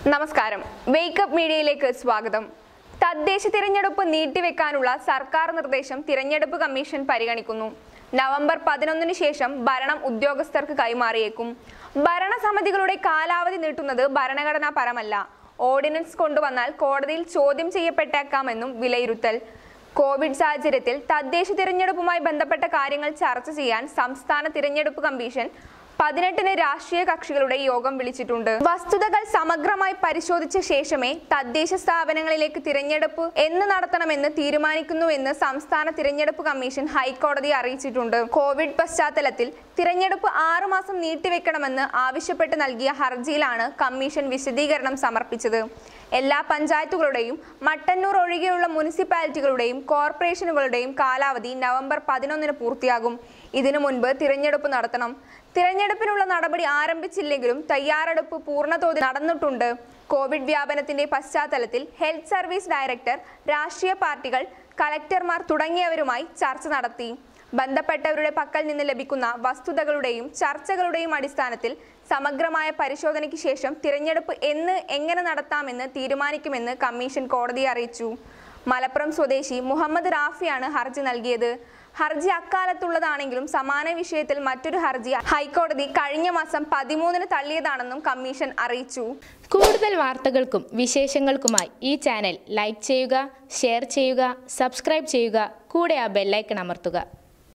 നമസ്കാരം വേക്കപ്പ് മീഡിയയിലേക്ക് സ്വാഗതം തദ്ദേശ തിരഞ്ഞെടുപ്പ് നീട്ടിവെക്കാനുള്ള സർക്കാർ നിർദ്ദേശം തിരഞ്ഞെടുപ്പ് കമ്മീഷൻ പരിഗണിക്കുന്നു നവംബർ പതിനൊന്നിന് ശേഷം ഭരണം ഉദ്യോഗസ്ഥർക്ക് കൈമാറിയേക്കും ഭരണസമിതികളുടെ കാലാവധി നീട്ടുന്നത് ഭരണഘടനാപരമല്ല ഓർഡിനൻസ് കൊണ്ടുവന്നാൽ കോടതിയിൽ ചോദ്യം ചെയ്യപ്പെട്ടേക്കാമെന്നും വിലയിരുത്തൽ കോവിഡ് സാഹചര്യത്തിൽ തദ്ദേശ തിരഞ്ഞെടുപ്പുമായി ബന്ധപ്പെട്ട കാര്യങ്ങൾ ചർച്ച ചെയ്യാൻ സംസ്ഥാന തിരഞ്ഞെടുപ്പ് കമ്മീഷൻ പതിനെട്ടിന് രാഷ്ട്രീയ കക്ഷികളുടെ യോഗം വിളിച്ചിട്ടുണ്ട് വസ്തുതകൾ സമഗ്രമായി പരിശോധിച്ച ശേഷമേ തദ്ദേശ സ്ഥാപനങ്ങളിലേക്ക് തിരഞ്ഞെടുപ്പ് എന്ന് നടത്തണമെന്ന് തീരുമാനിക്കുന്നുവെന്ന് സംസ്ഥാന തിരഞ്ഞെടുപ്പ് കമ്മീഷൻ ഹൈക്കോടതിയെ അറിയിച്ചിട്ടുണ്ട് കോവിഡ് പശ്ചാത്തലത്തിൽ തിരഞ്ഞെടുപ്പ് ആറുമാസം നീട്ടിവെക്കണമെന്ന് ആവശ്യപ്പെട്ട് നൽകിയ ഹർജിയിലാണ് കമ്മീഷൻ വിശദീകരണം സമർപ്പിച്ചത് എല്ലാ പഞ്ചായത്തുകളുടെയും മട്ടന്നൂർ ഒഴികെയുള്ള മുനിസിപ്പാലിറ്റികളുടെയും കോർപ്പറേഷനുകളുടെയും കാലാവധി നവംബർ പതിനൊന്നിന് പൂർത്തിയാകും ഇതിനു മുൻപ് തിരഞ്ഞെടുപ്പ് നടത്തണം തിരഞ്ഞെടുപ്പിനുള്ള നടപടി ആരംഭിച്ചില്ലെങ്കിലും തയ്യാറെടുപ്പ് പൂർണ്ണതോതിൽ നടന്നിട്ടുണ്ട് കോവിഡ് വ്യാപനത്തിന്റെ പശ്ചാത്തലത്തിൽ ഹെൽത്ത് സർവീസ് ഡയറക്ടർ രാഷ്ട്രീയ പാർട്ടികൾ കലക്ടർമാർ തുടങ്ങിയവരുമായി ചർച്ച നടത്തി ബന്ധപ്പെട്ടവരുടെ പക്കൽ നിന്ന് ലഭിക്കുന്ന വസ്തുതകളുടെയും ചർച്ചകളുടെയും അടിസ്ഥാനത്തിൽ സമഗ്രമായ പരിശോധനയ്ക്ക് ശേഷം തിരഞ്ഞെടുപ്പ് എന്ന് എങ്ങനെ നടത്താമെന്ന് തീരുമാനിക്കുമെന്ന് കമ്മീഷൻ കോടതിയെ അറിയിച്ചു മലപ്പുറം സ്വദേശി മുഹമ്മദ് റാഫിയാണ് ഹർജി നൽകിയത് ഹർജി അക്കാലത്തുള്ളതാണെങ്കിലും സമാന വിഷയത്തിൽ മറ്റൊരു ഹർജി ഹൈക്കോടതി കഴിഞ്ഞ മാസം പതിമൂന്നിന് തള്ളിയതാണെന്നും കമ്മീഷൻ അറിയിച്ചു കൂടുതൽ വാർത്തകൾക്കും വിശേഷങ്ങൾക്കുമായി ഈ ചാനൽ ലൈക്ക് ചെയ്യുക ഷെയർ ചെയ്യുക സബ്സ്ക്രൈബ് ചെയ്യുക കൂടെ ആ ബെല്ലൈക്കൺ അമർത്തുക